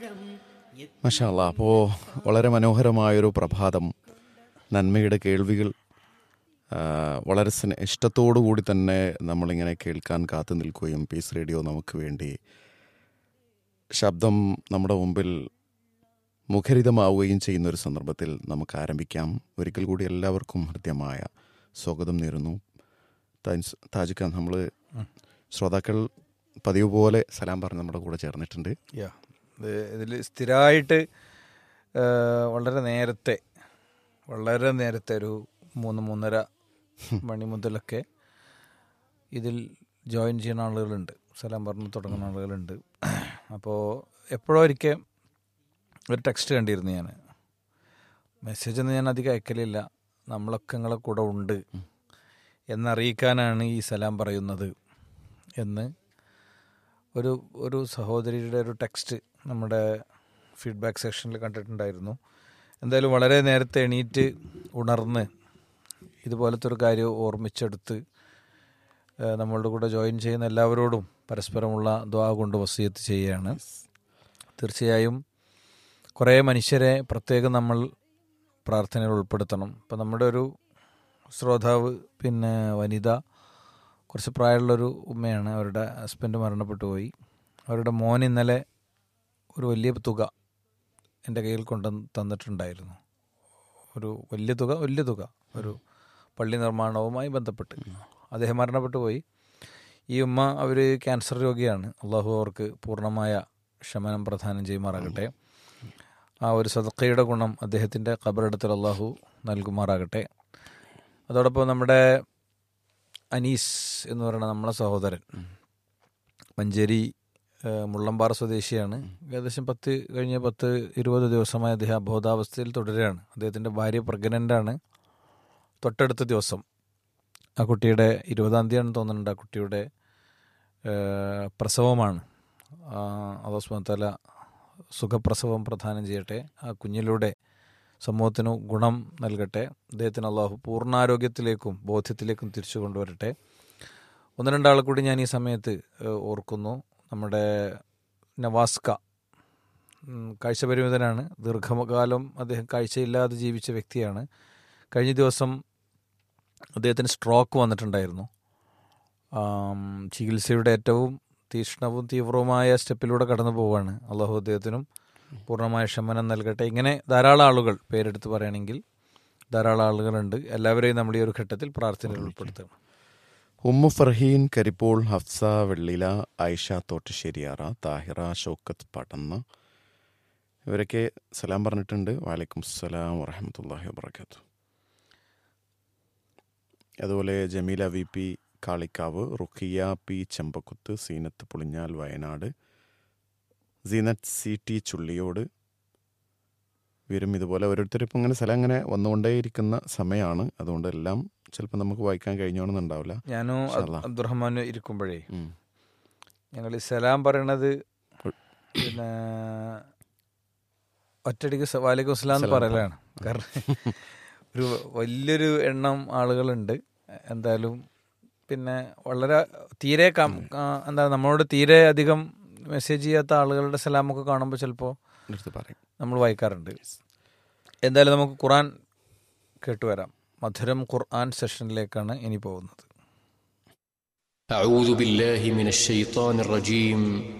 മഷാല്ല അപ്പോൾ വളരെ മനോഹരമായൊരു പ്രഭാതം നന്മയുടെ കേൾവികൾ ആ, വളരെ സ്നേ ഇഷ്ടത്തോടു കൂടി തന്നെ നമ്മളിങ്ങനെ കേൾക്കാൻ കാത്തു നിൽക്കുകയും പീസ് റേഡിയോ നമുക്ക് വേണ്ടി ശബ്ദം നമ്മുടെ മുമ്പിൽ മുഖരിതമാവുകയും ചെയ്യുന്ന ഒരു സന്ദർഭത്തിൽ നമുക്ക് ആരംഭിക്കാം ഒരിക്കൽ കൂടി എല്ലാവർക്കും ഹൃദ്യമായ സ്വാഗതം നേരുന്നു താജ്- താജ് ഖാൻ നമ്മൾ ശ്രോതാക്കൾ പതിവ് പോലെ സലാം പറഞ്ഞ് നമ്മുടെ കൂടെ ചേർന്നിട്ടുണ്ട് യാ ഇതിൽ സ്ഥിരമായിട്ട് ആ, വളരെ നേരത്തെ വളരെ നേരത്തെ ഒരു മൂന്ന് മൂന്നര മണി മുതലൊക്കെ ഇതിൽ ജോയിൻ ചെയ്യുന്ന ആളുകളുണ്ട് സലാം പറഞ്ഞ് തുടങ്ങുന്ന ആളുകളുണ്ട് അപ്പോൾ എപ്പോഴോ ഒരിക്കൽ ഒരു ടെക്സ്റ്റ് കണ്ടിരുന്നു ഞാൻ മെസ്സേജ് ഒന്നും ഞാൻ അധികം അയക്കലില്ല നമ്മളൊക്കെ നിങ്ങളെ കൂടെ ഉണ്ട് എന്നറിയിക്കാനാണ് ഈ സലാം പറയുന്നത് എന്ന് ഒരു ഒരു സഹോദരിയുടെ ഒരു ടെക്സ്റ്റ് നമ്മുടെ ഫീഡ്ബാക്ക് സെക്ഷനിൽ കണ്ടിട്ടുണ്ടായിരുന്നു എന്തായാലും വളരെ നേരത്തെ എണീറ്റ് ഉണർന്ന് ഇതുപോലത്തെ ഒരു കാര്യം ഓർമ്മിച്ചെടുത്ത് ഏഹ് നമ്മളുടെ കൂടെ ജോയിൻ ചെയ്യുന്ന എല്ലാവരോടും പരസ്പരമുള്ള ദ്വാ കൊണ്ട് വസീയത്ത് ചെയ്യുകയാണ് തീർച്ചയായും കുറേ മനുഷ്യരെ പ്രത്യേകം നമ്മൾ പ്രാർത്ഥനയിൽ ഉൾപ്പെടുത്തണം ഇപ്പം നമ്മുടെ ഒരു ശ്രോതാവ് പിന്നെ വനിത കുറച്ച് പ്രായമുള്ളൊരു ഉമ്മയാണ് അവരുടെ ഹസ്ബൻഡ് മരണപ്പെട്ടു പോയി അവരുടെ മോൻ ഇന്നലെ ഒരു വലിയ തുക എൻ്റെ കയ്യിൽ കൊണ്ടു തന്നിട്ടുണ്ടായിരുന്നു ഒരു വലിയ തുക വലിയ തുക ഒരു പള്ളി നിർമ്മാണവുമായി ബന്ധപ്പെട്ട് അദ്ദേഹം മരണപ്പെട്ടു പോയി ഈ ഉമ്മ അവർ ക്യാൻസർ രോഗിയാണ് അള്ളാഹു അവർക്ക് പൂർണ്ണമായ ശമനം പ്രദാനം ചെയ്യുമാറാകട്ടെ ആ ഒരു സദക്കയുടെ ഗുണം അദ്ദേഹത്തിൻ്റെ ഖബറിടത്തിൽ അള്ളാഹു നൽകുമാറാകട്ടെ അതോടൊപ്പം നമ്മുടെ അനീസ് എന്ന് പറയുന്ന നമ്മളെ സഹോദരൻ മഞ്ചേരി ഏഹ്, മുള്ളമ്പാറ സ്വദേശിയാണ് ഏകദേശം പത്ത് കഴിഞ്ഞ പത്ത് ഇരുപത് ദിവസമായി അദ്ദേഹം അബോധാവസ്ഥയിൽ തുടരുകയാണ് അദ്ദേഹത്തിൻ്റെ ഭാര്യ പ്രഗ്നൻ്റാണ് തൊട്ടടുത്ത ദിവസം ആ കുട്ടിയുടെ ഇരുപതാം തീയതിയാണ് തോന്നുന്നുണ്ട് ആ കുട്ടിയുടെ ഏഹ്, പ്രസവമാണ് അവസ്മത്തല സുഖപ്രസവം പ്രദാനം ചെയ്യട്ടെ ആ കുഞ്ഞിലൂടെ സമൂഹത്തിനു ഗുണം നൽകട്ടെ അദ്ദേഹത്തിന് അള്ളാഹു പൂർണ്ണാരോഗ്യത്തിലേക്കും ബോധ്യത്തിലേക്കും തിരിച്ചു കൊണ്ടുവരട്ടെ ഒന്ന് രണ്ടാളെ കൂടി ഞാൻ ഈ സമയത്ത് ഏഹ്, ഓർക്കുന്നു നമ്മുടെ നവാസ്ക ഉം, കാഴ്ചപരിമിതനാണ് ദീർഘകാലം അദ്ദേഹം കാഴ്ചയില്ലാതെ ജീവിച്ച വ്യക്തിയാണ് കഴിഞ്ഞ ദിവസം അദ്ദേഹത്തിന് സ്ട്രോക്ക് വന്നിട്ടുണ്ടായിരുന്നു ആം, ചികിത്സയുടെ ഏറ്റവും തീക്ഷ്ണവും തീവ്രവുമായ സ്റ്റെപ്പിലൂടെ കടന്നു പോവുകയാണ് അള്ളാഹു അദ്ദേഹത്തിനും പൂർണ്ണമായ ശമനം നൽകട്ടെ ഇങ്ങനെ ധാരാളം ആളുകൾ പേരെടുത്ത് പറയുകയാണെങ്കിൽ ധാരാളം ആളുകളുണ്ട് എല്ലാവരെയും നമ്മൾ ഈ ഒരു ഘട്ടത്തിൽ പ്രാർത്ഥനയിൽ ഉൾപ്പെടുത്തണം ഉമ്മു ഫർഹീൻ കരിപ്പോൾ ഹഫ്സ വെള്ളില ആയിഷ തോട്ടശ്ശേരിയാറ താഹിറ ഷൗക്കത്ത് പടന്ന ഇവരൊക്കെ സലാം പറഞ്ഞിട്ടുണ്ട് വാലൈക്കും സലാം വറഹമത്തല്ലാഹി വബർക്കാത്തു അതുപോലെ Jameela V P Kalikavu Rukhiya P Chembakuthu Seenath Pulinjal Wayanad Seenath C T Chulliyode ഇവരും ഇതുപോലെ ഓരോരുത്തരും ഇപ്പം ഇങ്ങനെ സ്ഥലം അങ്ങനെ വന്നുകൊണ്ടേയിരിക്കുന്ന സമയമാണ് അതുകൊണ്ട് എല്ലാം ചിലപ്പോൾ നമുക്ക് വായിക്കാൻ കഴിഞ്ഞോണമെന്നുണ്ടാവില്ല ഞാനും ഇൻഷാ അല്ലാ. അബ്ദുറഹ്മാനും ഇരിക്കുമ്പോഴേ ഉം. ഞങ്ങൾ ഈ സലാം പറയണത് പിന്നെ ഒറ്റടിക്ക് സ- വാലിക്കും അസ്സലാം എന്ന് സലാം പറയലാണ് കാരണം ഒരു വലിയൊരു എണ്ണം ആളുകളുണ്ട് എന്തായാലും പിന്നെ വളരെ തീരെ കം ആ, എന്താ നമ്മളോട് തീരെ അധികം മെസ്സേജ് ചെയ്യാത്ത ആളുകളുടെ സലാമൊക്കെ കാണുമ്പോൾ ചിലപ്പോൾ എടുത്ത് പറയും നമ്മൾ വായിക്കാറുണ്ട് എന്തായാലും നമുക്ക് ഖുറാൻ കേട്ടുവരാം മധുരം ഖുർആൻ സെഷനിലേക്കാണ് ഇനി പോകുന്നത് أعوذ بالله من الشيطان الرجيم